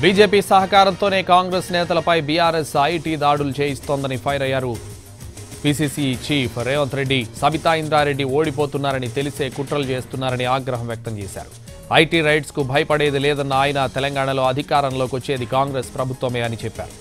BJP సహకారంతోనే Congress నేతలపై BRS IT దాడులు చేయిస్తోందని ఫైర్ అయ్యారు పీసీసీ చీఫ్ రేవంత్ రెడ్డి సబితా ఇంద్రారెడ్డి ఓడిపోతున్నారని తెలిసే కుట్రలు చేస్తున్నారని ఆగ్రహం వ్యక్తం చేశారు ఐటీ రైట్స్ కు భయపడేది లేదన్న ఆయన తెలంగాణలో అధికారంలోకి వచ్చేది కాంగ్రెస్ ప్రభుత్వమే అని చెప్పారు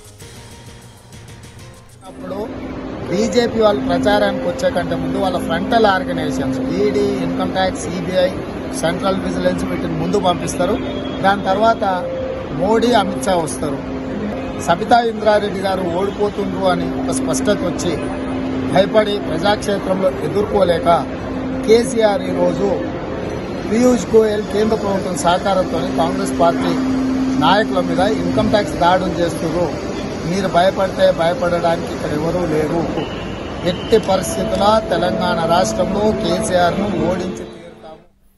అప్పుడు బీజేపీ వాళ్ళు ప్రచారానికి వచ్చే కంటే ముందు వాళ్ళ frontal organisations ED income tax CBI central vigilance వీటిని ముందు పంపిస్తారు దాని తర్వాత మోడీ అమిత్ షా వస్తారు సబితా ఇంద్రారెడ్డి గారు ఓడిపోతుండ్రు అని ఒక స్పష్టత వచ్చి భయపడి ప్రజాక్షేత్రంలో ఎదుర్కోలేక కేసీఆర్ ఈరోజు పీయూష్ గోయల్ కేంద్ర ప్రభుత్వం సహకారంతో కాంగ్రెస్ పార్టీ నాయకుల మీద ఇన్కమ్ ట్యాక్స్ దాడులు చేస్తున్నారు మీరు భయపడితే భయపడడానికి ఇక్కడ ఎవరూ లేరు ఎట్టి పరిస్థితుల తెలంగాణ రాష్ట్రంలో కేసీఆర్ను ఓడించి తీరుతాము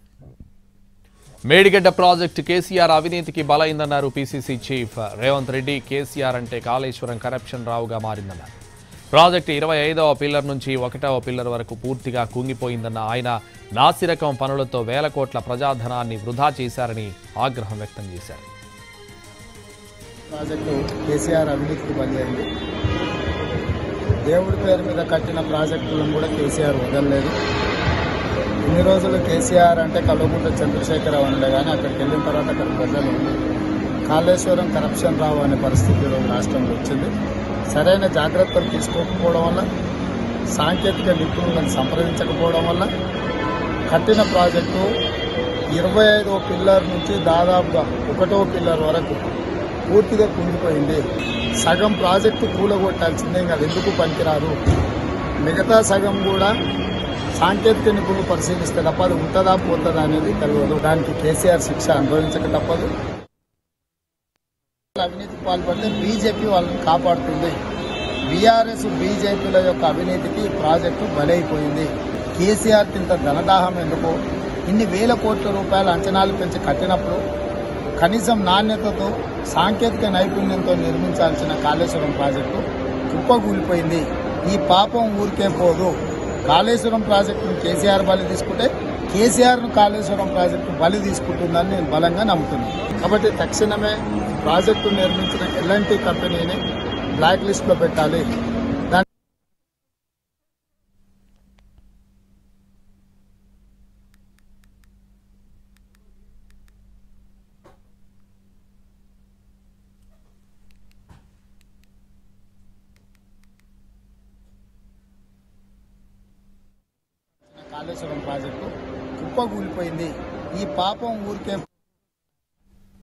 మేడిగడ్డ ప్రాజెక్టు కేసీఆర్ అవినీతికి బలైందన్నారు PCC chief Revanth Reddy KCR అంటే కాళేశ్వరం కరప్షన్ రావుగా మారిందన్నారు ప్రాజెక్టు ఇరవై ఐదవ పిల్లర్ నుంచి ఒకటవ పిల్లర్ వరకు పూర్తిగా కుంగిపోయిందన్న ఆయన నాసిరకం పనులతో వేల కోట్ల ప్రజాధనాన్ని వృధా చేశారని ఆగ్రహం వ్యక్తం చేశారు ప్రాజెక్టు కేసీఆర్ అవినీతికి బలి అయింది దేవుడి పేరు మీద కట్టిన ప్రాజెక్టులను కూడా కేసీఆర్ వదలలేదు ఇన్ని రోజులు కేసీఆర్ అంటే కల్వకుంట్ల చంద్రశేఖరరావు అనలే కానీ అక్కడికి వెళ్ళిన తర్వాత అక్కడ ప్రజలు కాళేశ్వరం కరప్షన్ రావు అనే పరిస్థితి ఈరోజు రాష్ట్రంలో వచ్చింది సరైన జాగ్రత్తలు తీసుకోకపోవడం వల్ల సాంకేతిక నిపుణులను సంప్రదించకపోవడం వల్ల కట్టిన ప్రాజెక్టు ఇరవై ఐదో పిల్లర్ నుంచి దాదాపుగా ఒకటో పిల్లర్ వరకు పూర్తిగా కుంగిపోయింది సగం ప్రాజెక్టు కూలగొట్టాల్సిందే ఇంకా అది ఎందుకు పనికిరాదు మిగతా సగం కూడా సాంకేతిక నిపుణులు పరిశీలిస్తే తప్ప అది ఉంటుందా పోతుందా అనేది తెలియదు దానికి కేసీఆర్ శిక్ష అనుభవించక తప్పదు అవినీతికి పాల్పడితే బీజేపీ వాళ్ళని కాపాడుతుంది బీఆర్ఎస్ బీజేపీల యొక్క అవినీతికి ఈ ప్రాజెక్టు బలైపోయింది కేసీఆర్ ఇంత ధనదాహం ఎందుకు ఇన్ని వేల కోట్ల రూపాయల అంచనాలు పెంచి కట్టినప్పుడు కనీసం నాణ్యతతో సాంకేతిక నైపుణ్యంతో నిర్మించాల్సిన కాళేశ్వరం ప్రాజెక్టు కుప్పగూలిపోయింది ఈ పాపం ఊరికే పోదు కాళేశ్వరం ప్రాజెక్టును కేసీఆర్ బలి తీసుకుంటే కేసీఆర్ను కాళేశ్వరం ప్రాజెక్టు బలి తీసుకుంటుందని నేను బలంగా నమ్ముతున్నాను కాబట్టి తక్షణమే ప్రాజెక్టు నిర్మించిన ఎల్ఎన్టీ కంపెనీని బ్లాక్ లిస్ట్లో పెట్టాలి దాని కాళేశ్వరం ప్రాజెక్టు కుప్పగూలిపోయింది ఈ పాపం ఊరికే